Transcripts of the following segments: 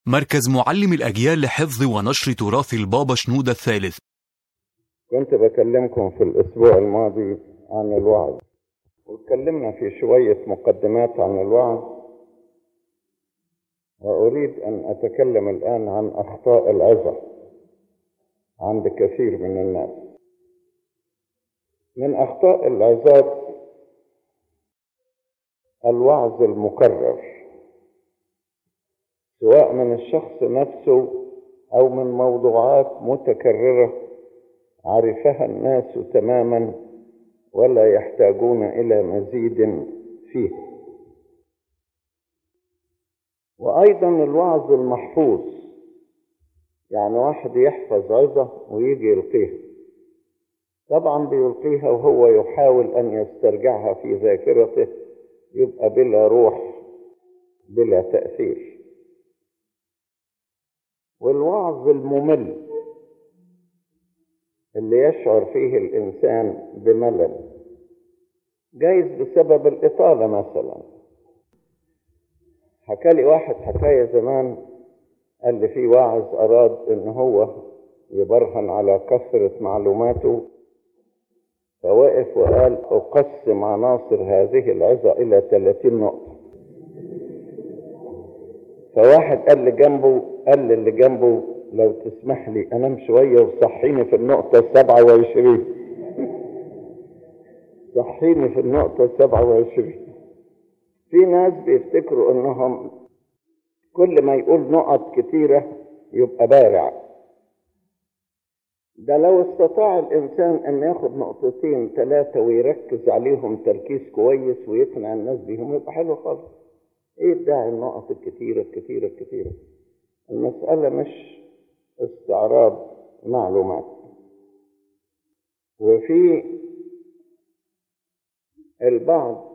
مركز معلم الأجيال لحفظ ونشر تراث البابا شنودة الثالث كنت بكلمكم في الأسبوع الماضي عن الوعظ واتكلمنا في شوية مقدمات عن الوعظ وأريد أن أتكلم الآن عن أخطاء العظة عند كثير من الناس من أخطاء العظات الوعظ المكرر سواء من الشخص نفسه أو من موضوعات متكررة عرفها الناس تماما ولا يحتاجون إلى مزيد فيه وأيضا الوعظ المحفوظ يعني واحد يحفظ عظة ويجي يلقيها طبعا بيلقيها وهو يحاول أن يسترجعها في ذاكرته يبقى بلا روح بلا تأثير والوعظ الممل اللي يشعر فيه الإنسان بملل جايز بسبب الإطالة مثلا حكى لي واحد حكاية زمان قال لي في واعظ أراد إن هو يبرهن على كثرة معلوماته فوقف وقال أقسم عناصر هذه العظة إلى 30 نقطة فواحد قال لي جنبه قال لي اللي جنبه لو تسمح لي أنام شوية وصحيني في النقطة السبعة وعشرين صحيني في النقطة السبعة وعشرين في ناس بيفتكروا انهم كل ما يقول نقط كتيرة يبقى بارع ده لو استطاع الإنسان أن ياخد نقطتين ثلاثة ويركز عليهم تركيز كويس ويقنع الناس بيهم يبقى حلو خالص إيه الداعي النقط الكتيرة الكتيرة الكتيرة المسألة مش استعراض معلومات وفي البعض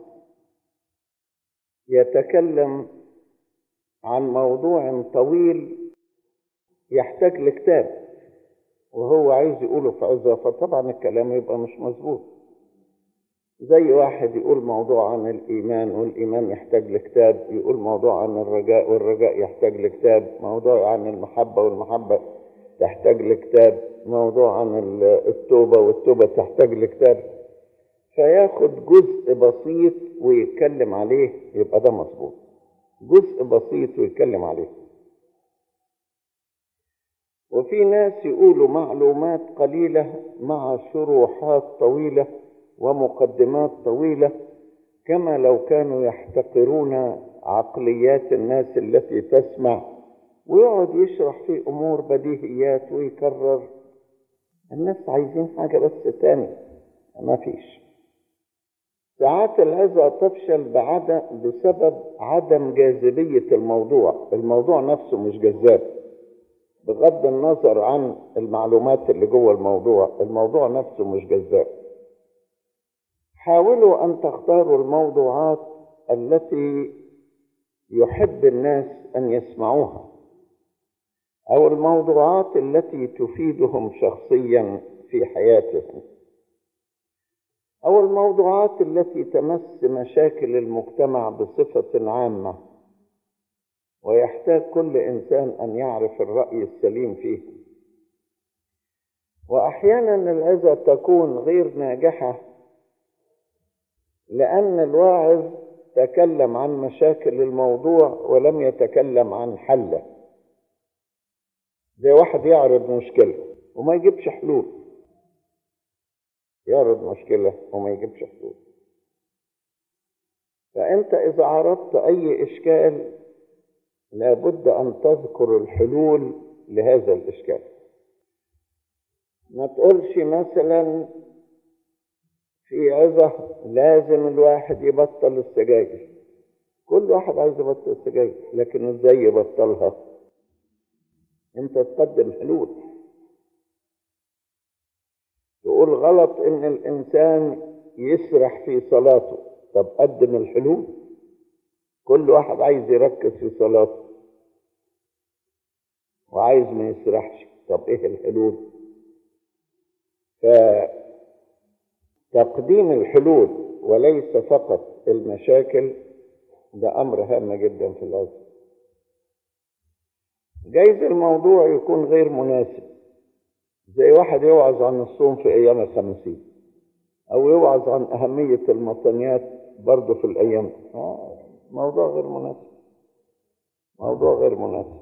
يتكلم عن موضوع طويل يحتاج لكتاب وهو عايز يقوله في عظة فطبعا الكلام يبقى مش مظبوط زي واحد يقول موضوع عن الإيمان والإيمان يحتاج لكتاب يقول موضوع عن الرجاء والرجاء يحتاج لكتاب موضوع عن المحبة والمحبة تحتاج لكتاب موضوع عن التوبة والتوبة تحتاج لكتاب فياخد جزء بسيط ويتكلم عليه يبقى ده مظبوط جزء بسيط ويتكلم عليه وفي ناس يقولوا معلومات قليلة مع شروحات طويلة ومقدمات طويلة كما لو كانوا يحتقرون عقليات الناس التي تسمع ويقعد يشرح في أمور بديهيات ويكرر الناس عايزين حاجة بس تاني ما فيش ساعات العظة تفشل بعدم بسبب عدم جاذبية الموضوع الموضوع نفسه مش جذاب بغض النظر عن المعلومات اللي جوه الموضوع الموضوع نفسه مش جذاب حاولوا أن تختاروا الموضوعات التي يحب الناس أن يسمعوها أو الموضوعات التي تفيدهم شخصيا في حياتهم أو الموضوعات التي تمس مشاكل المجتمع بصفة عامة ويحتاج كل إنسان أن يعرف الرأي السليم فيه وأحيانا العظة تكون غير ناجحة لأن الواعظ تكلم عن مشاكل الموضوع ولم يتكلم عن حله زي واحد يعرض مشكلة وما يجيبش حلول يعرض مشكلة وما يجيبش حلول فأنت إذا عرضت أي إشكال لابد أن تذكر الحلول لهذا الإشكال ما تقولش مثلا في عظة لازم الواحد يبطل السجاير كل واحد عايز يبطل السجاير لكن ازاي يبطلها انت تقدم حلول تقول غلط ان الانسان يسرح في صلاته طب قدم الحلول كل واحد عايز يركز في صلاته وعايز ما يسرحش طب ايه الحلول فتقديم الحلول وليس فقط المشاكل ده امر هام جدا في العزم جايز الموضوع يكون غير مناسب زي واحد يوعظ عن الصوم في أيام الخمسين أو يوعظ عن أهمية المطنيات برضه في الأيام آه، موضوع غير مناسب موضوع غير مناسب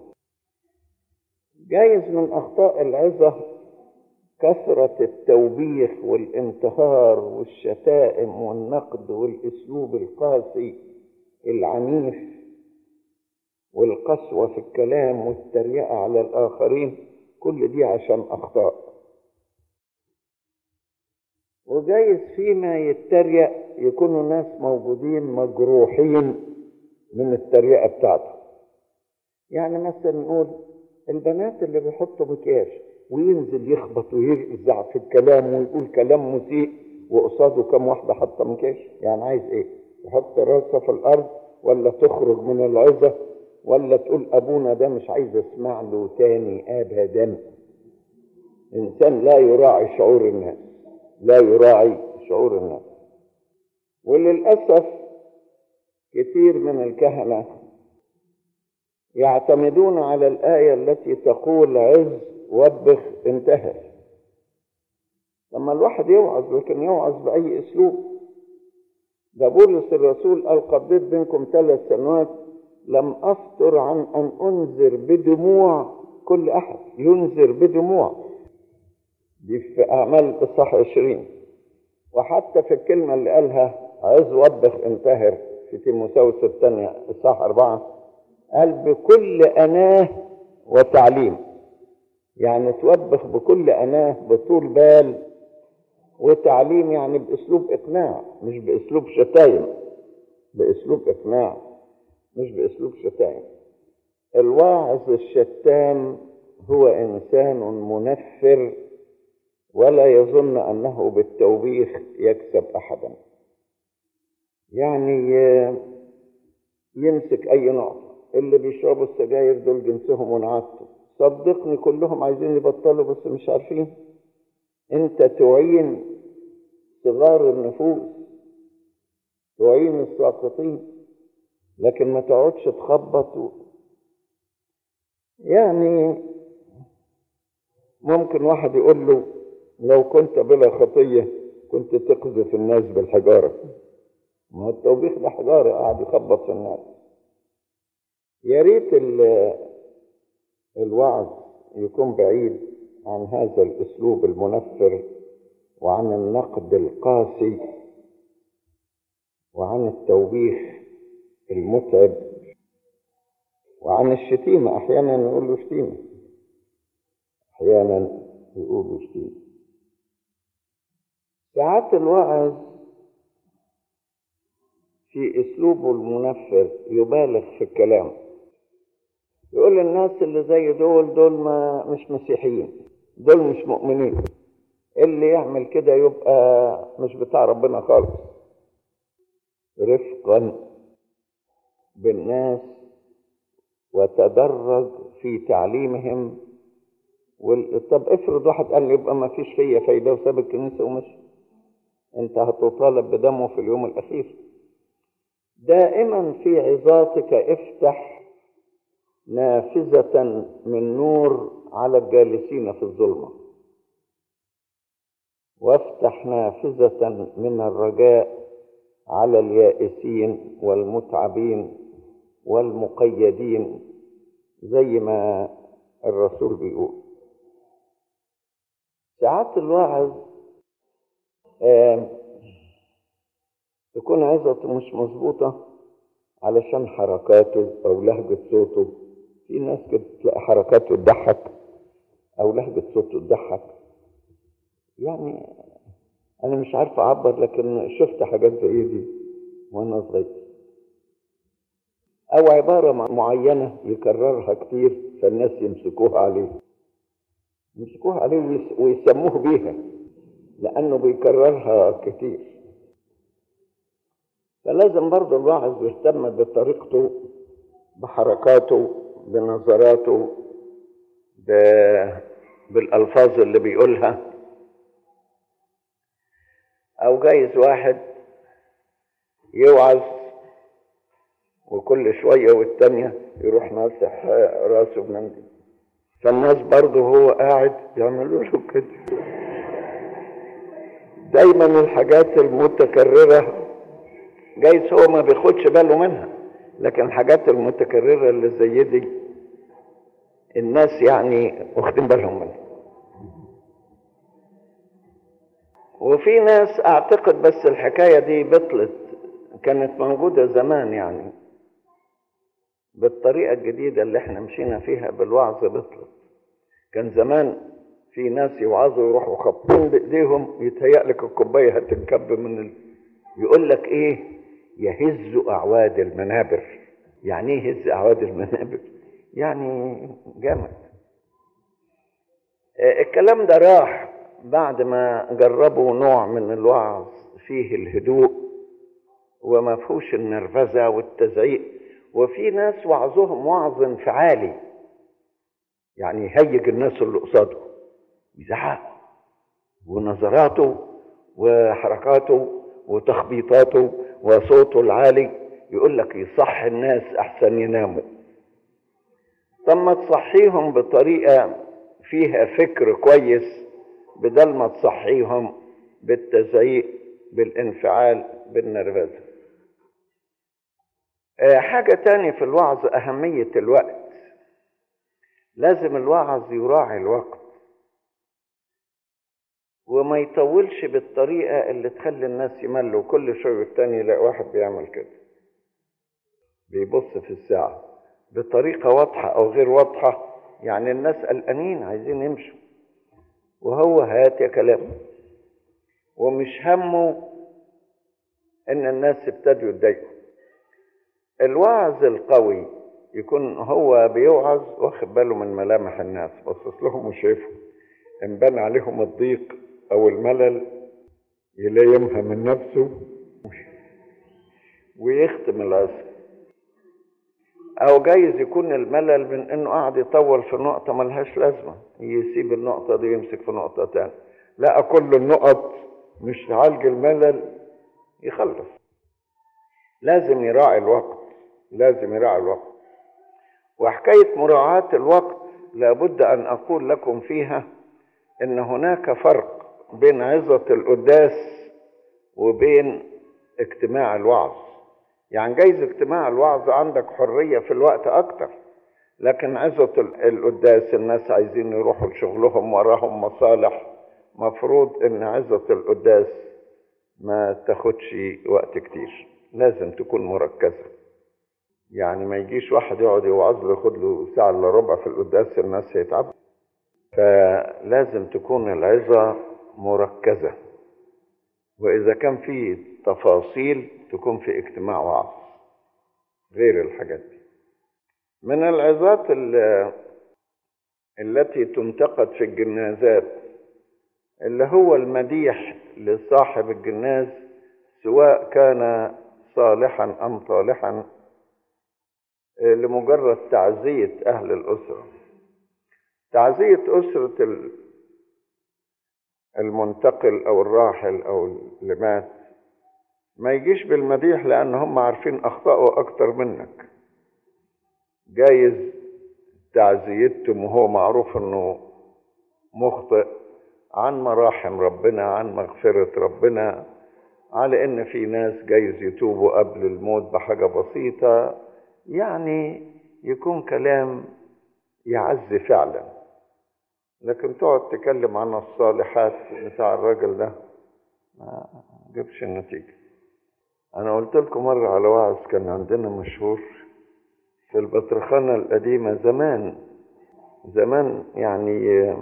جايز من أخطاء العظة كثرة التوبيخ والانتهار والشتائم والنقد والأسلوب القاسي العنيف والقسوة في الكلام والتريقة على الآخرين كل دي عشان أخطاء وجايز فيما يتريق يكونوا ناس موجودين مجروحين من التريقة بتاعته يعني مثلا نقول البنات اللي بيحطوا مكياج وينزل يخبط ويرزع في الكلام ويقول كلام مسيء وقصاده كم واحدة حاطة مكياج يعني عايز ايه يحط راسه في الأرض ولا تخرج من العظة ولا تقول أبونا ده مش عايز اسمع له تاني أبدا إنسان لا يراعي شعور الناس لا يراعي شعور الناس وللأسف كثير من الكهنة يعتمدون على الآية التي تقول عز وبخ انتهى لما الواحد يوعظ لكن يوعظ بأي أسلوب ده بولس الرسول قال قضيت بينكم ثلاث سنوات لم أفتر عن أن أنذر بدموع كل أحد ينذر بدموع دي في أعمال الصح عشرين وحتى في الكلمة اللي قالها عز وبخ انتهر في تيموساوس الثانية الصح أربعة قال بكل أناه وتعليم يعني توبخ بكل أناه بطول بال وتعليم يعني بأسلوب إقناع مش بأسلوب شتايم بأسلوب إقناع مش بأسلوب شتايم الواعظ الشتام هو إنسان منفر ولا يظن أنه بالتوبيخ يكسب أحدا يعني يمسك أي نقطة اللي بيشربوا السجاير دول جنسهم ونعادته صدقني كلهم عايزين يبطلوا بس مش عارفين انت تعين صغار النفوس تعين الساقطين لكن ما تقعدش تخبط و... يعني ممكن واحد يقول له لو كنت بلا خطية كنت تقذف الناس بالحجارة ما هو التوبيخ ده حجارة قاعد يخبط في الناس يا ريت الوعظ يكون بعيد عن هذا الاسلوب المنفر وعن النقد القاسي وعن التوبيخ المتعب وعن الشتيمة أحيانا يقول له شتيمة أحيانا يقول له شتيمة ساعات الوعظ في أسلوبه المنفر يبالغ في الكلام يقول الناس اللي زي دول دول ما مش مسيحيين دول مش مؤمنين اللي يعمل كده يبقى مش بتاع ربنا خالص رفقا بالناس وتدرج في تعليمهم وال... طب افرض واحد قال لي يبقى ما فيش فيا فايده وساب الكنيسه ومشي انت هتطالب بدمه في اليوم الاخير دائما في عظاتك افتح نافذة من نور على الجالسين في الظلمة وافتح نافذة من الرجاء على اليائسين والمتعبين والمقيدين زي ما الرسول بيقول ساعات الواعظ تكون عظته مش مظبوطة علشان حركاته أو لهجة صوته في ناس كده تلاقي حركاته تضحك او لهجة صوته تضحك يعني انا مش عارف اعبر لكن شفت حاجات زي دي وانا صغير او عبارة معينة يكررها كتير فالناس يمسكوها عليه يمسكوها عليه ويسموه بيها لانه بيكررها كتير فلازم برضه الواعظ يهتم بطريقته بحركاته بنظراته ب... بالألفاظ اللي بيقولها أو جايز واحد يوعظ وكل شوية والتانية يروح ماسح راسه بمنديل فالناس برضه هو قاعد يعملوا له كده دايما الحاجات المتكررة جايز هو ما بياخدش باله منها لكن الحاجات المتكررة اللي زي دي الناس يعني واخدين بالهم منها وفي ناس اعتقد بس الحكاية دي بطلت كانت موجودة زمان يعني بالطريقة الجديدة اللي احنا مشينا فيها بالوعظ بطلت كان زمان في ناس يوعظوا يروحوا خابطين بايديهم يتهيأ لك الكوباية هتنكب من ال... يقول لك ايه يهز اعواد المنابر يعني ايه يهز اعواد المنابر يعني جامد آه، الكلام ده راح بعد ما جربوا نوع من الوعظ فيه الهدوء وما فيهوش النرفزة والتزعيق وفي ناس وعظهم وعظ انفعالي يعني يهيج الناس اللي قصاده يزعق ونظراته وحركاته وتخبيطاته وصوته العالي يقول لك يصح الناس احسن يناموا طب ما تصحيهم بطريقه فيها فكر كويس بدل ما تصحيهم بالتزعيق بالانفعال بالنرفزه آه، حاجه تانية في الوعظ اهميه الوقت لازم الواعظ يراعي الوقت وما يطولش بالطريقة اللي تخلي الناس يملوا كل شوية والتاني يلاقي واحد بيعمل كده بيبص في الساعة بطريقة واضحة أو غير واضحة يعني الناس قلقانين عايزين يمشوا وهو هات يا كلام ومش همه إن الناس ابتدوا يتضايقوا الوعظ القوي يكون هو بيوعظ واخد باله من ملامح الناس باصص لهم وشايفهم ان بان عليهم الضيق او الملل يلايمها من نفسه ويختم العصر او جايز يكون الملل من انه قاعد يطول في نقطة ملهاش لازمة يسيب النقطة دي يمسك في نقطة تانية لا كل النقط مش تعالج الملل يخلص لازم يراعي الوقت لازم يراعي الوقت وحكاية مراعاة الوقت لابد أن أقول لكم فيها أن هناك فرق بين عظة القداس وبين اجتماع الوعظ يعني جايز اجتماع الوعظ عندك حرية في الوقت أكتر لكن عظة القداس الناس عايزين يروحوا لشغلهم وراهم مصالح مفروض ان عظة القداس ما تاخدش وقت كتير لازم تكون مركزه يعني ما يجيش واحد يقعد يوعظ له ياخد له ساعة الا ربع في القداس الناس هيتعب فلازم تكون العظة مركزة وإذا كان في تفاصيل تكون في اجتماع وعظ غير الحاجات دي من العظات التي تنتقد في الجنازات اللي هو المديح لصاحب الجناز سواء كان صالحا أم طالحا لمجرد تعزية أهل الأسرة تعزية أسرة المنتقل أو الراحل أو اللي مات ما يجيش بالمديح لأن هم عارفين أخطائه أكتر منك جايز تعزيتهم وهو معروف أنه مخطئ عن مراحم ربنا عن مغفرة ربنا على ان في ناس جايز يتوبوا قبل الموت بحاجة بسيطة يعني يكون كلام يعز فعلا لكن تقعد تكلم عن الصالحات بتاع الراجل ده ما جابش النتيجة أنا قلت لكم مرة على وعظ كان عندنا مشهور في البطرخانة القديمة زمان زمان يعني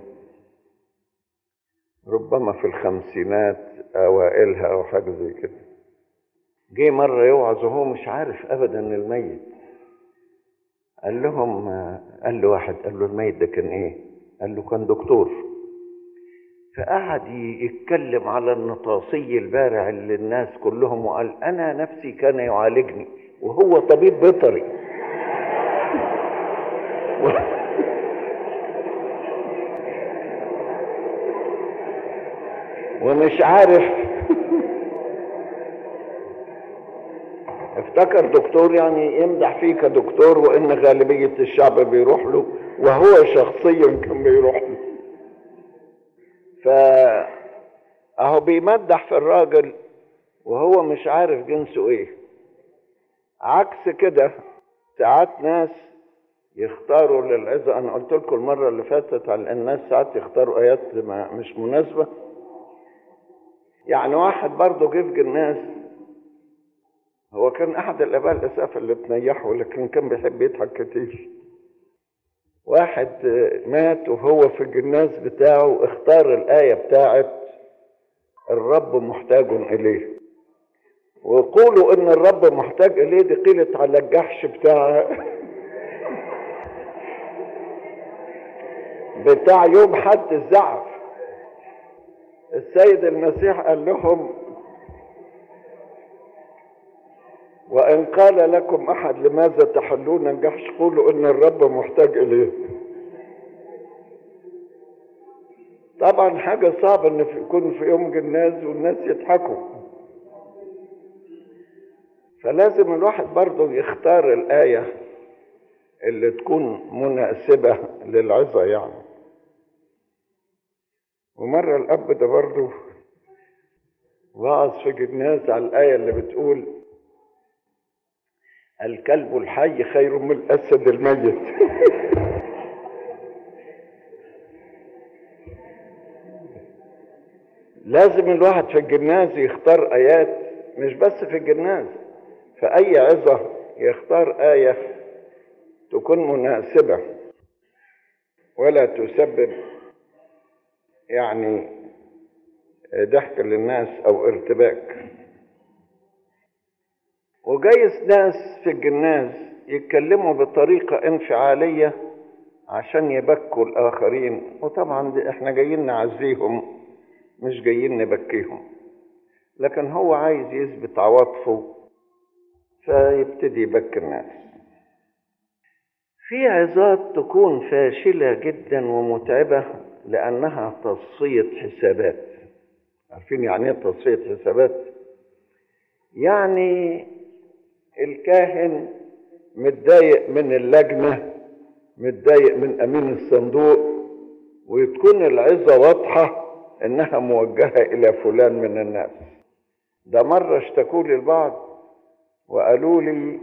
ربما في الخمسينات أوائلها أو حاجة زي كده جه مرة يوعظ وهو مش عارف أبدا الميت قال لهم قال له واحد قال له الميت ده كان ايه قال له كان دكتور فقعد يتكلم على النطاسي البارع اللي الناس كلهم وقال انا نفسي كان يعالجني وهو طبيب بيطري ومش عارف افتكر دكتور يعني يمدح فيه كدكتور وان غالبية الشعب بيروح له وهو شخصيا كان بيروح له ف اهو بيمدح في الراجل وهو مش عارف جنسه ايه عكس كده ساعات ناس يختاروا للعظة انا قلت لكم المرة اللي فاتت على الناس ساعات يختاروا ايات ما مش مناسبة يعني واحد برضه جه في الناس هو كان احد الاباء الاساف اللي تنيحوا لكن كان بيحب يضحك كتير واحد مات وهو في الجناز بتاعه اختار الآية بتاعت الرب محتاج إليه وقولوا إن الرب محتاج إليه دي قيلت على الجحش بتاع بتاع يوم حد الزعف السيد المسيح قال لهم وإن قال لكم أحد لماذا تحلون الجحش قولوا إن الرب محتاج إليه طبعا حاجة صعبة إن في- يكون في يوم جناز والناس يضحكوا فلازم الواحد برضه يختار الآية اللي تكون مناسبة للعظة يعني ومرة الأب ده برضه وعظ في جناز على الآية اللي بتقول الكلب الحي خير من الأسد الميت لازم الواحد في الجناز يختار آيات مش بس في الجناز في أي عظة يختار آية تكون مناسبة ولا تسبب يعني ضحك للناس أو ارتباك وجايز ناس في الجناز يتكلموا بطريقة انفعالية عشان يبكوا الآخرين وطبعا دي احنا جايين نعزيهم مش جايين نبكيهم لكن هو عايز يثبت عواطفه فيبتدي يبكي الناس في عظات تكون فاشلة جدا ومتعبة لأنها تصفية حسابات عارفين يعني ايه تصفية حسابات؟ يعني الكاهن متضايق من اللجنة متضايق من أمين الصندوق وتكون العظة واضحة إنها موجهة إلى فلان من الناس ده مرة اشتكوا لي البعض وقالوا لي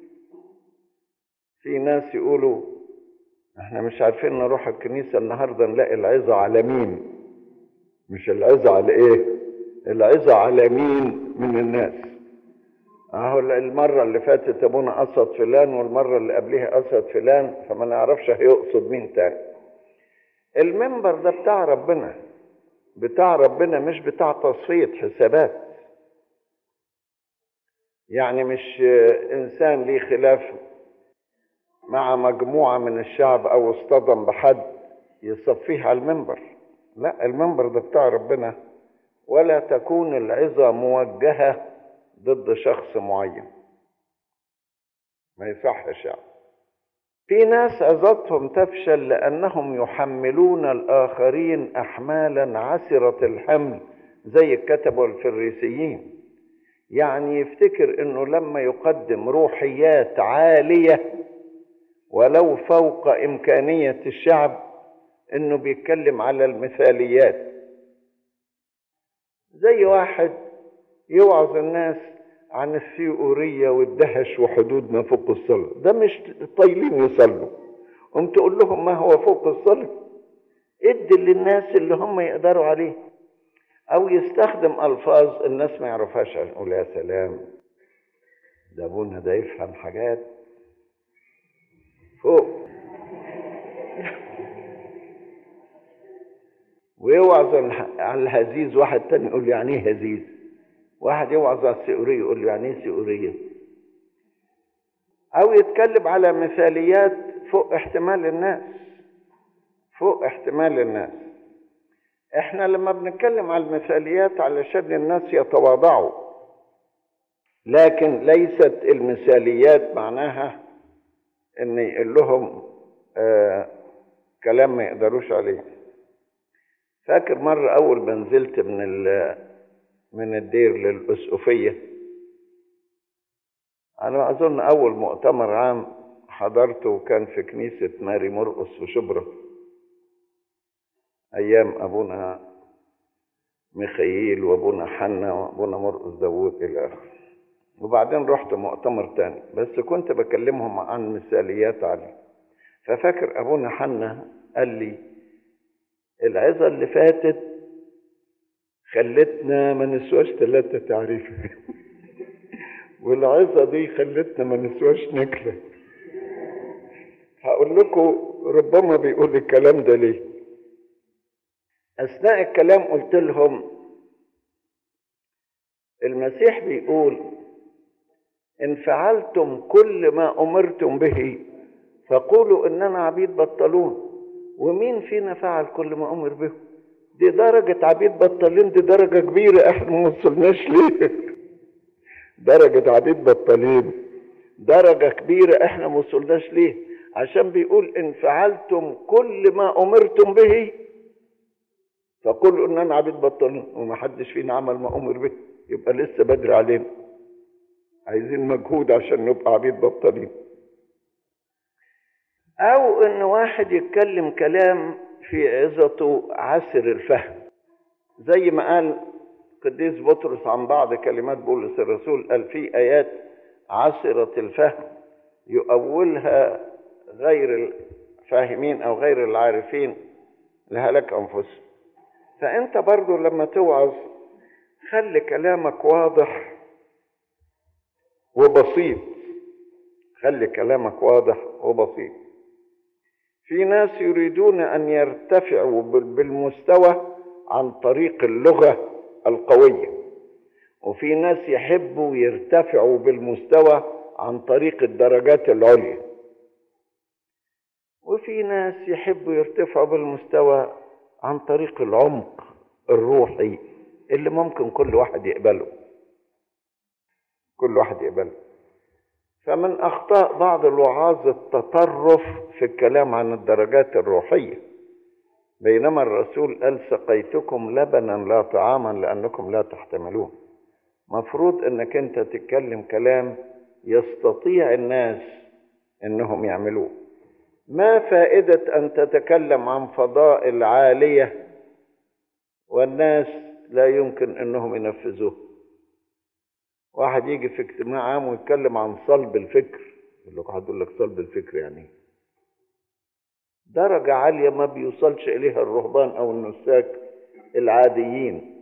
في ناس يقولوا احنا مش عارفين نروح الكنيسة النهاردة نلاقي العظة على مين مش العظة على ايه العظة على مين من الناس اهو المرة اللي فاتت ابونا قصد فلان والمرة اللي قبلها قصد فلان فما نعرفش هيقصد مين تاني المنبر ده بتاع ربنا بتاع ربنا مش بتاع تصفية حسابات يعني مش انسان ليه خلاف مع مجموعة من الشعب او اصطدم بحد يصفيه على المنبر لا المنبر ده بتاع ربنا ولا تكون العظة موجهة ضد شخص معين ما يصحش يعني في ناس عظتهم تفشل لأنهم يحملون الآخرين أحمالا عسرة الحمل زي الكتب والفريسيين يعني يفتكر انه لما يقدم روحيات عالية ولو فوق إمكانية الشعب انه بيتكلم على المثاليات زي واحد يوعظ الناس عن الثيورية والدهش وحدود ما فوق الصلاة ده مش طايلين يصلوا قم تقول لهم ما هو فوق الصلاة ادي للناس اللي هم يقدروا عليه او يستخدم الفاظ الناس ما يعرفهاش يقول يا سلام ده ابونا ده يفهم حاجات فوق ويوعظ على الهزيز واحد تاني يقول يعني ايه هزيز واحد يوعظ على السئورية يقول له يعني ايه سئورية او يتكلم على مثاليات فوق احتمال الناس فوق احتمال الناس احنا لما بنتكلم على المثاليات علشان الناس يتواضعوا لكن ليست المثاليات معناها ان يقول لهم آه كلام ما يقدروش عليه فاكر مرة أول ما نزلت من من الدير للأسقفية أنا أظن أول مؤتمر عام حضرته كان في كنيسة ماري مرقس في شبرا أيام أبونا ميخائيل وأبونا حنا وأبونا مرقس داوود إلى آخره وبعدين رحت مؤتمر تاني بس كنت بكلمهم عن مثاليات عليه ففاكر أبونا حنا قال لي العظة اللي فاتت خلتنا ما نسواش ثلاثة تعريف والعظة دي خلتنا ما نسواش نكلة هقول لكم ربما بيقول الكلام ده ليه أثناء الكلام قلت لهم المسيح بيقول إن فعلتم كل ما أمرتم به فقولوا إننا عبيد بطلون ومين فينا فعل كل ما أمر به دي درجة عبيد بطالين دي درجة كبيرة احنا ما وصلناش ليه درجة عبيد بطالين درجة كبيرة احنا ما وصلناش ليه عشان بيقول ان فعلتم كل ما امرتم به فقولوا ان انا عبيد بطالين وما حدش فينا عمل ما امر به يبقى لسه بدري علينا عايزين مجهود عشان نبقى عبيد بطالين او ان واحد يتكلم كلام في عظته عسر الفهم زي ما قال قديس بطرس عن بعض كلمات بولس الرسول قال في ايات عسرة الفهم يؤولها غير الفاهمين او غير العارفين لهلك انفسهم فانت برضو لما توعظ خلي كلامك واضح وبسيط خلي كلامك واضح وبسيط في ناس يريدون ان يرتفعوا بالمستوى عن طريق اللغه القويه وفي ناس يحبوا يرتفعوا بالمستوى عن طريق الدرجات العليا وفي ناس يحبوا يرتفعوا بالمستوى عن طريق العمق الروحي اللي ممكن كل واحد يقبله كل واحد يقبله فمن اخطاء بعض الوعاظ التطرف في الكلام عن الدرجات الروحيه بينما الرسول قال سقيتكم لبنا لا طعاما لانكم لا تحتملون مفروض انك انت تتكلم كلام يستطيع الناس انهم يعملوه ما فائده ان تتكلم عن فضائل عاليه والناس لا يمكن انهم ينفذوه واحد يجي في اجتماع عام ويتكلم عن صلب الفكر يقول لك هتقول لك صلب الفكر يعني ايه درجة عالية ما بيوصلش إليها الرهبان أو النساك العاديين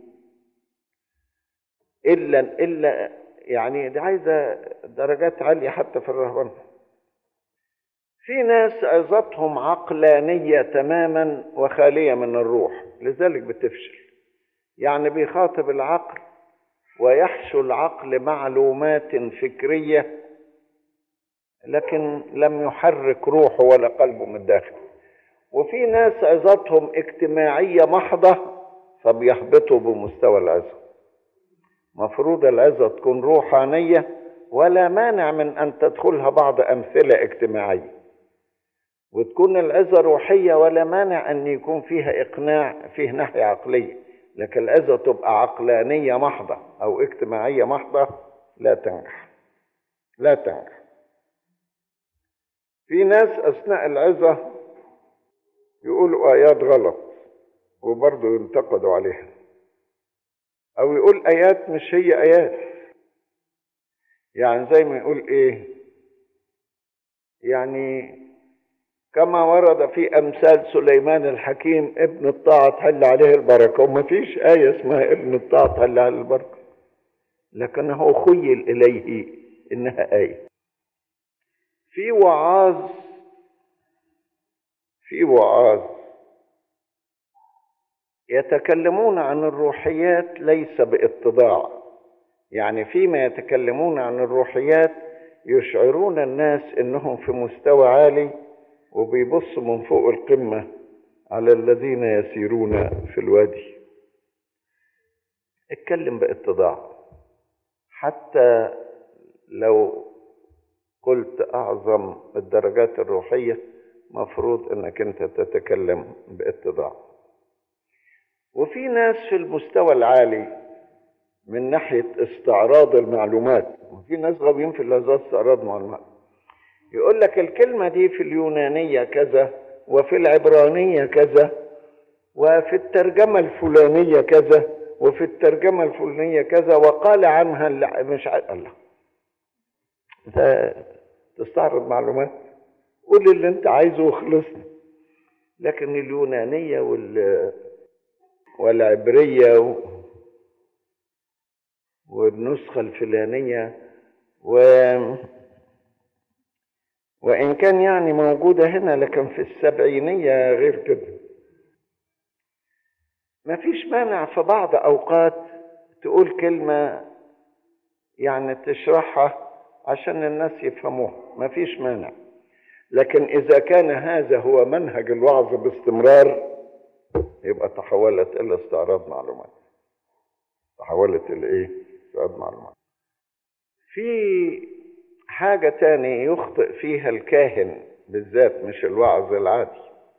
إلا إلا يعني دي عايزة درجات عالية حتى في الرهبان في ناس عظتهم عقلانية تماما وخالية من الروح لذلك بتفشل يعني بيخاطب العقل ويحشو العقل معلومات فكريه لكن لم يحرك روحه ولا قلبه من الداخل وفي ناس عظتهم اجتماعيه محضه فبيهبطوا بمستوى العظه مفروض العظه تكون روحانيه ولا مانع من ان تدخلها بعض امثله اجتماعيه وتكون العظه روحيه ولا مانع ان يكون فيها اقناع فيه ناحيه عقليه لكن العظة تبقى عقلانية محضة أو اجتماعية محضة لا تنجح لا تنجح في ناس أثناء العظة يقولوا آيات غلط وبرضه ينتقدوا عليها أو يقول آيات مش هي آيات يعني زي ما يقول إيه يعني كما ورد في امثال سليمان الحكيم ابن الطاعه تحل عليه البركه وما فيش ايه اسمها ابن الطاعه تحل عليه البركه لكنه خيل اليه انها ايه في وعاظ في وعاظ يتكلمون عن الروحيات ليس باتضاع يعني فيما يتكلمون عن الروحيات يشعرون الناس انهم في مستوى عالي وبيبصوا من فوق القمة على الذين يسيرون في الوادي اتكلم باتضاع حتى لو قلت أعظم الدرجات الروحية مفروض أنك أنت تتكلم باتضاع وفي ناس في المستوى العالي من ناحية استعراض المعلومات وفي ناس غاويين في هذا استعراض المعلومات يقول لك الكلمة دي في اليونانية كذا وفي العبرانية كذا وفي الترجمة الفلانية كذا وفي الترجمة الفلانية كذا وقال عنها اللي مش عارف الله انت تستعرض معلومات قول اللي انت عايزه وخلصنا لكن اليونانية وال والعبرية و... والنسخة الفلانية و وإن كان يعني موجودة هنا لكن في السبعينية غير كده ما فيش مانع في بعض أوقات تقول كلمة يعني تشرحها عشان الناس يفهموها ما فيش مانع لكن إذا كان هذا هو منهج الوعظ باستمرار يبقى تحولت إلى استعراض معلومات تحولت إلى إيه؟ استعراض معلومات في حاجة تاني يخطئ فيها الكاهن بالذات مش الوعظ العادي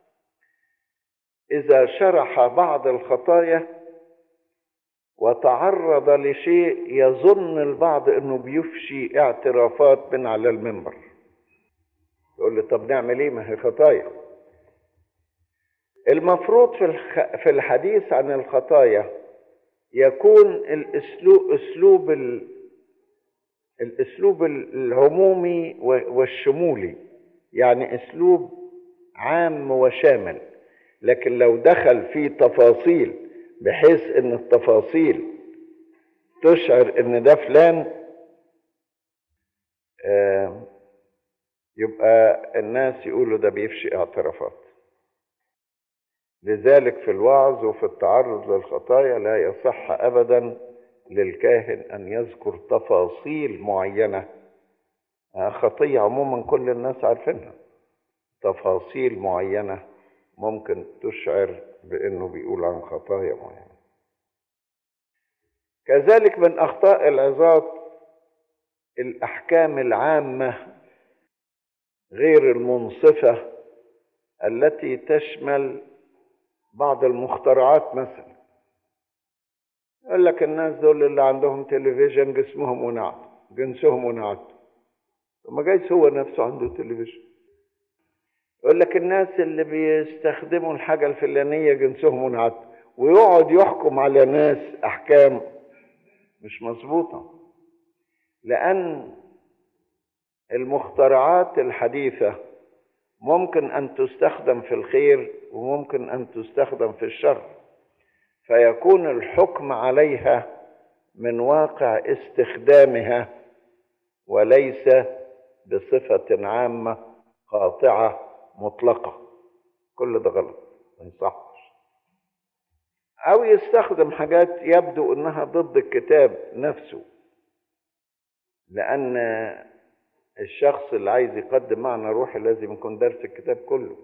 إذا شرح بعض الخطايا وتعرض لشيء يظن البعض انه بيفشي اعترافات من على المنبر يقول لي طب نعمل ايه ما هي خطايا المفروض في الخ... في الحديث عن الخطايا يكون الاسلوب اسلوب ال... الاسلوب العمومي والشمولي يعني اسلوب عام وشامل لكن لو دخل في تفاصيل بحيث ان التفاصيل تشعر ان ده فلان آه يبقى الناس يقولوا ده بيفشي اعترافات لذلك في الوعظ وفي التعرض للخطايا لا يصح ابدا للكاهن ان يذكر تفاصيل معينه خطيه عموما كل الناس عارفينها تفاصيل معينه ممكن تشعر بانه بيقول عن خطايا معينه كذلك من اخطاء العظات الاحكام العامه غير المنصفه التي تشمل بعض المخترعات مثلا يقول لك الناس دول اللي عندهم تلفزيون جسمهم ونعت جنسهم ونعت ما جايز هو نفسه عنده تلفزيون يقول لك الناس اللي بيستخدموا الحاجة الفلانية جنسهم ونعت ويقعد يحكم على ناس أحكام مش مظبوطة لأن المخترعات الحديثة ممكن أن تستخدم في الخير وممكن أن تستخدم في الشر فيكون الحكم عليها من واقع استخدامها وليس بصفة عامة قاطعة مطلقة كل ده غلط ما يصحش أو يستخدم حاجات يبدو إنها ضد الكتاب نفسه لأن الشخص اللي عايز يقدم معنى روحي لازم يكون دارس الكتاب كله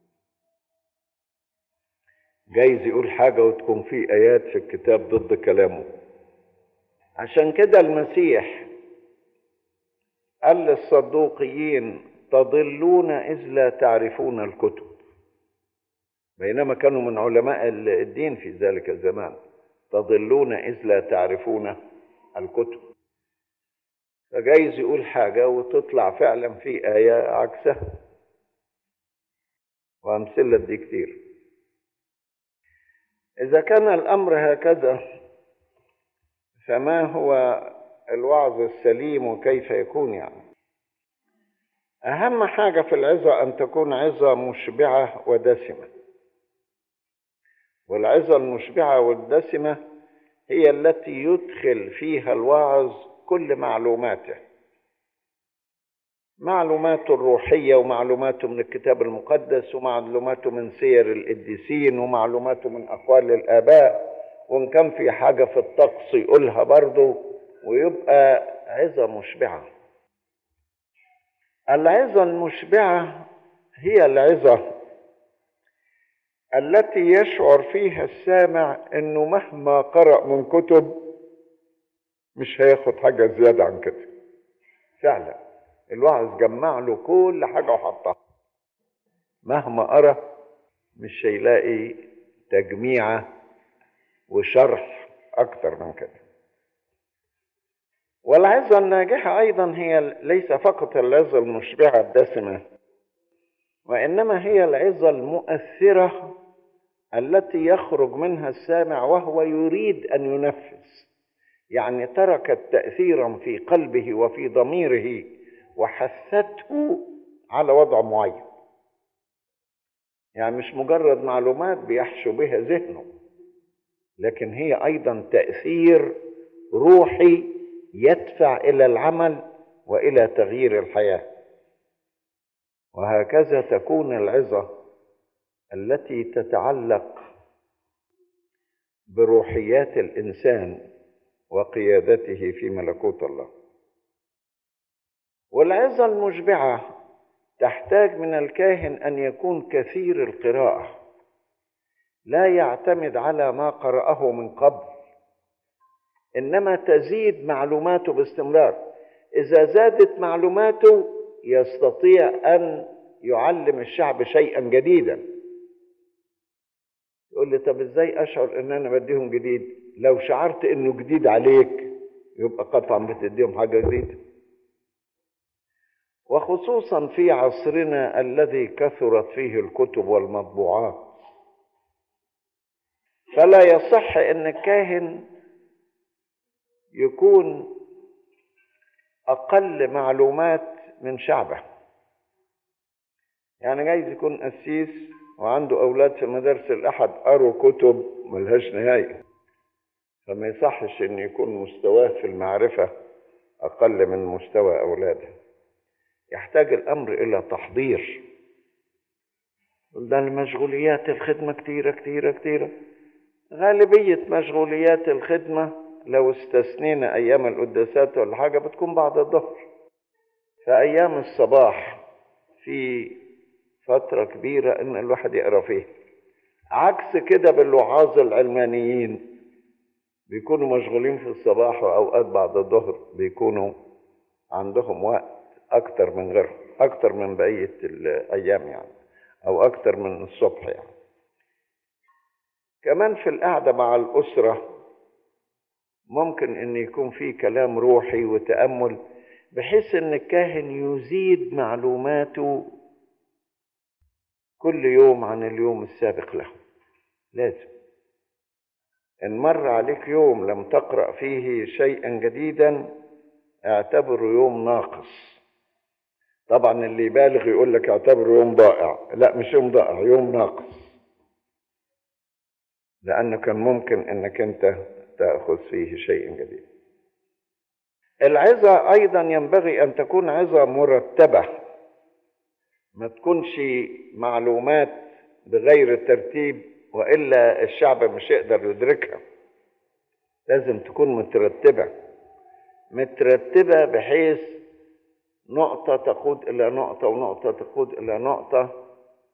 جايز يقول حاجة وتكون في آيات في الكتاب ضد كلامه عشان كده المسيح قال للصدوقيين تضلون إذ لا تعرفون الكتب بينما كانوا من علماء الدين في ذلك الزمان تضلون إذ لا تعرفون الكتب فجايز يقول حاجة وتطلع فعلا في آية عكسها وأمثلة دي كتير إذا كان الأمر هكذا فما هو الوعظ السليم وكيف يكون يعني أهم حاجة في العظة أن تكون عظة مشبعة ودسمة والعظة المشبعة والدسمة هي التي يدخل فيها الواعظ كل معلوماته معلوماته الروحية ومعلوماته من الكتاب المقدس ومعلوماته من سير القديسين ومعلوماته من أقوال الآباء وإن كان في حاجة في الطقس يقولها برضه ويبقى عظة مشبعة العظة المشبعة هي العظة التي يشعر فيها السامع انه مهما قرأ من كتب مش هياخد حاجة زيادة عن كده فعلا الوعظ جمع له كل حاجة وحطها مهما قرأ مش هيلاقي تجميعة وشرح أكتر من كده والعظة الناجحة أيضا هي ليس فقط العظة المشبعة الدسمة وإنما هي العظة المؤثرة التي يخرج منها السامع وهو يريد أن ينفذ يعني تركت تأثيرا في قلبه وفي ضميره وحثته على وضع معين يعني مش مجرد معلومات بيحشو بها ذهنه لكن هي ايضا تاثير روحي يدفع الى العمل والى تغيير الحياه وهكذا تكون العظه التي تتعلق بروحيات الانسان وقيادته في ملكوت الله والعظه المشبعه تحتاج من الكاهن ان يكون كثير القراءه لا يعتمد على ما قراه من قبل انما تزيد معلوماته باستمرار اذا زادت معلوماته يستطيع ان يعلم الشعب شيئا جديدا يقول لي طب ازاي اشعر ان انا بديهم جديد لو شعرت انه جديد عليك يبقى قطعا بتديهم حاجه جديده وخصوصا في عصرنا الذي كثرت فيه الكتب والمطبوعات فلا يصح ان الكاهن يكون اقل معلومات من شعبه يعني جايز يكون قسيس وعنده اولاد في مدارس الاحد قروا كتب ملهاش نهايه فما يصحش ان يكون مستواه في المعرفه اقل من مستوى اولاده يحتاج الامر الى تحضير ده المشغوليات الخدمه كتيره كتيره كتيره غالبيه مشغوليات الخدمه لو استثنينا ايام القداسات ولا حاجه بتكون بعد الظهر فايام الصباح في فتره كبيره ان الواحد يقرا فيها عكس كده بالوعاظ العلمانيين بيكونوا مشغولين في الصباح واوقات بعد الظهر بيكونوا عندهم وقت اكتر من غيرهم اكتر من بقيه الايام يعني او اكتر من الصبح يعني كمان في القعده مع الاسره ممكن ان يكون في كلام روحي وتامل بحيث ان الكاهن يزيد معلوماته كل يوم عن اليوم السابق له لازم ان مر عليك يوم لم تقرا فيه شيئا جديدا اعتبره يوم ناقص طبعا اللي يبالغ يقول لك اعتبره يوم ضائع لا مش يوم ضائع يوم ناقص لأنه كان ممكن أنك أنت تأخذ فيه شيء جديد العظة أيضا ينبغي أن تكون عظة مرتبة ما تكونش معلومات بغير ترتيب وإلا الشعب مش يقدر يدركها لازم تكون مترتبة مترتبة بحيث نقطة تقود إلى نقطة ونقطة تقود إلى نقطة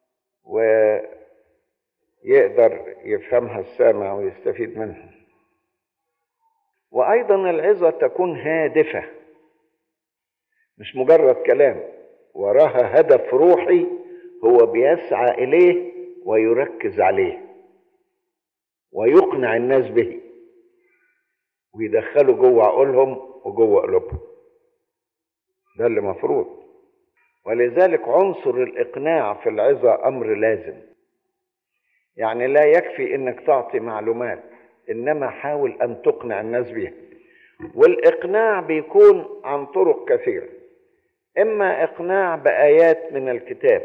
ويقدر يفهمها السامع ويستفيد منها وأيضا العظة تكون هادفة مش مجرد كلام وراها هدف روحي هو بيسعى إليه ويركز عليه ويقنع الناس به ويدخله جوه عقولهم وجوه قلوبهم ده اللي مفروض ولذلك عنصر الإقناع في العظة أمر لازم يعني لا يكفي إنك تعطي معلومات إنما حاول أن تقنع الناس بها والإقناع بيكون عن طرق كثيرة إما إقناع بآيات من الكتاب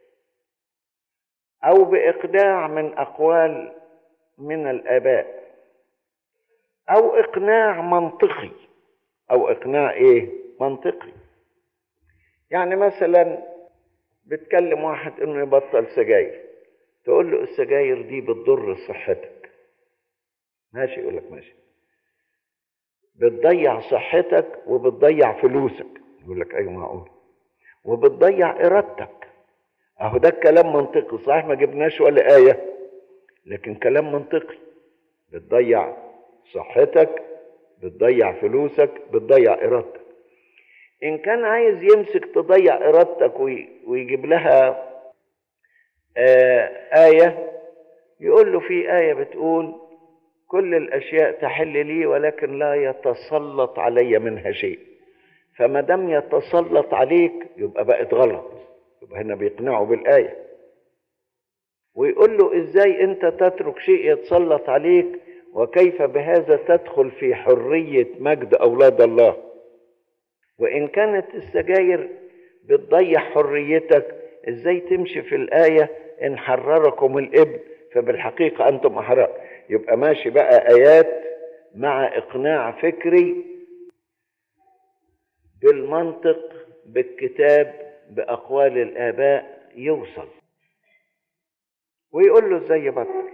أو بإقناع من أقوال من الآباء أو إقناع منطقي أو إقناع إيه؟ منطقي يعني مثلا بتكلم واحد انه يبطل سجاير تقول له السجاير دي بتضر صحتك ماشي يقول لك ماشي بتضيع صحتك وبتضيع فلوسك يقول لك ايوه معقول وبتضيع ارادتك اهو ده الكلام منطقي صحيح ما جبناش ولا ايه لكن كلام منطقي بتضيع صحتك بتضيع فلوسك بتضيع ارادتك ان كان عايز يمسك تضيع ارادتك ويجيب لها آه آية يقول له في آية بتقول كل الاشياء تحل لي ولكن لا يتسلط علي منها شيء فما دام يتسلط عليك يبقى بقت غلط يبقى هنا بيقنعه بالايه ويقول له ازاي انت تترك شيء يتسلط عليك وكيف بهذا تدخل في حريه مجد اولاد الله وان كانت السجاير بتضيع حريتك ازاي تمشي في الايه ان حرركم الابن فبالحقيقه انتم احرار يبقى ماشي بقى ايات مع اقناع فكري بالمنطق بالكتاب باقوال الاباء يوصل ويقول له ازاي يبطل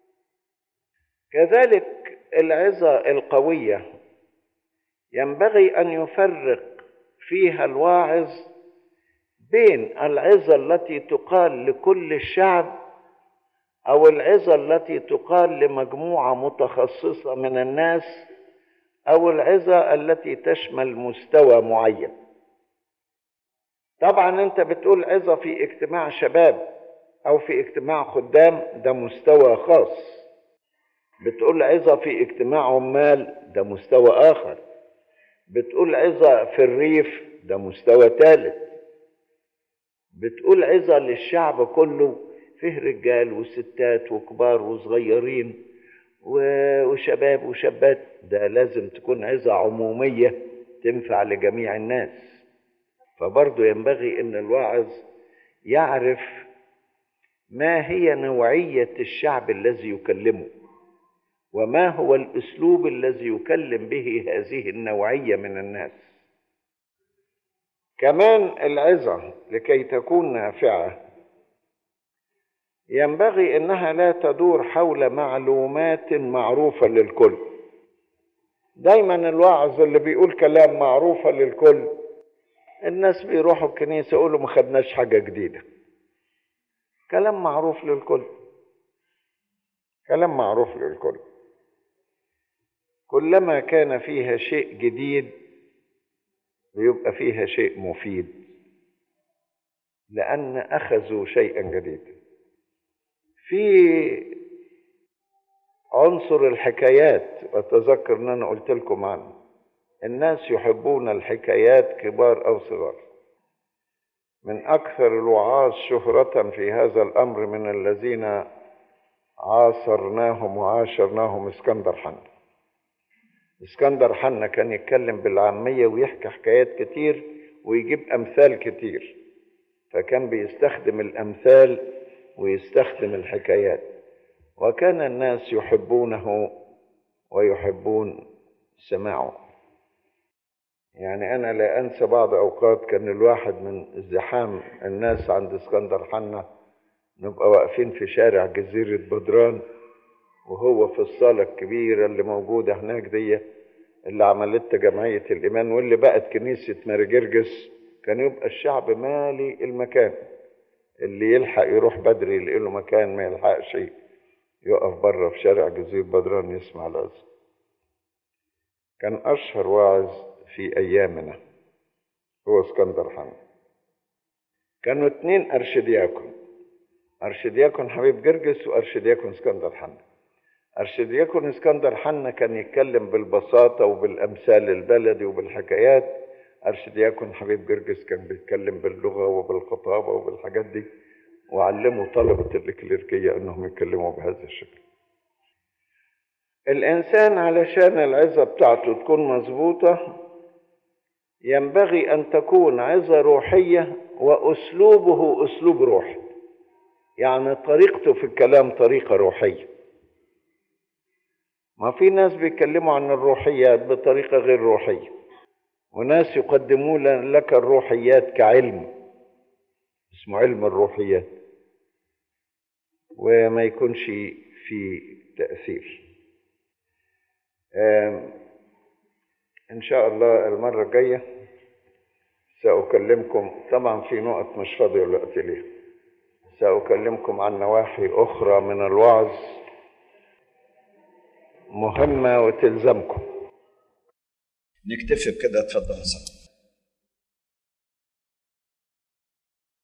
كذلك العظه القويه ينبغي ان يفرق فيها الواعظ بين العظه التي تقال لكل الشعب او العظه التي تقال لمجموعه متخصصه من الناس او العظه التي تشمل مستوى معين طبعا انت بتقول عظه في اجتماع شباب او في اجتماع خدام ده مستوى خاص بتقول عظه في اجتماع عمال ده مستوى اخر بتقول عظه في الريف ده مستوى ثالث بتقول عظه للشعب كله فيه رجال وستات وكبار وصغيرين وشباب وشابات ده لازم تكون عظة عمومية تنفع لجميع الناس فبرضه ينبغي ان الواعظ يعرف ما هي نوعية الشعب الذي يكلمه وما هو الاسلوب الذي يكلم به هذه النوعية من الناس كمان العظة لكي تكون نافعة ينبغي انها لا تدور حول معلومات معروفه للكل دايما الواعظ اللي بيقول كلام معروفه للكل الناس بيروحوا الكنيسه يقولوا ما خدناش حاجه جديده كلام معروف للكل كلام معروف للكل كلما كان فيها شيء جديد بيبقى فيها شيء مفيد لان اخذوا شيئا جديدا في عنصر الحكايات واتذكر ان انا قلت لكم عنه الناس يحبون الحكايات كبار او صغار من اكثر الوعاظ شهرة في هذا الامر من الذين عاصرناهم وعاشرناهم اسكندر حنا اسكندر حنا كان يتكلم بالعامية ويحكي حكايات كتير ويجيب امثال كتير فكان بيستخدم الامثال ويستخدم الحكايات وكان الناس يحبونه ويحبون سماعه يعني أنا لا أنسى بعض أوقات كان الواحد من زحام الناس عند اسكندر حنا نبقى واقفين في شارع جزيرة بدران وهو في الصالة الكبيرة اللي موجودة هناك دي اللي عملتها جمعية الإيمان واللي بقت كنيسة مارجرجس كان يبقى الشعب مالي المكان اللي يلحق يروح بدري يلاقي له مكان ما يلحقش يقف بره في شارع جزيرة بدران يسمع الأذان كان أشهر واعظ في أيامنا هو اسكندر حنا كانوا اتنين أرشدياكون أرشدياكون حبيب جرجس وأرشدياكون اسكندر حنا أرشدياكون اسكندر حنا كان يتكلم بالبساطة وبالأمثال البلدي وبالحكايات أرشدياكون حبيب جرجس كان بيتكلم باللغة وبالخطابة وبالحاجات دي وعلموا طلبة الإكليركية أنهم يتكلموا بهذا الشكل الإنسان علشان العظة بتاعته تكون مظبوطة ينبغي أن تكون عظة روحية وأسلوبه أسلوب روحي يعني طريقته في الكلام طريقة روحية ما في ناس بيتكلموا عن الروحيات بطريقة غير روحية وناس يقدمون لك الروحيات كعلم اسمه علم الروحيات وما يكونش في تأثير إن شاء الله المرة الجاية سأكلمكم طبعا في نقط مش فاضية الوقت ليه سأكلمكم عن نواحي أخرى من الوعظ مهمة وتلزمكم نكتفي بكده اتفضل يا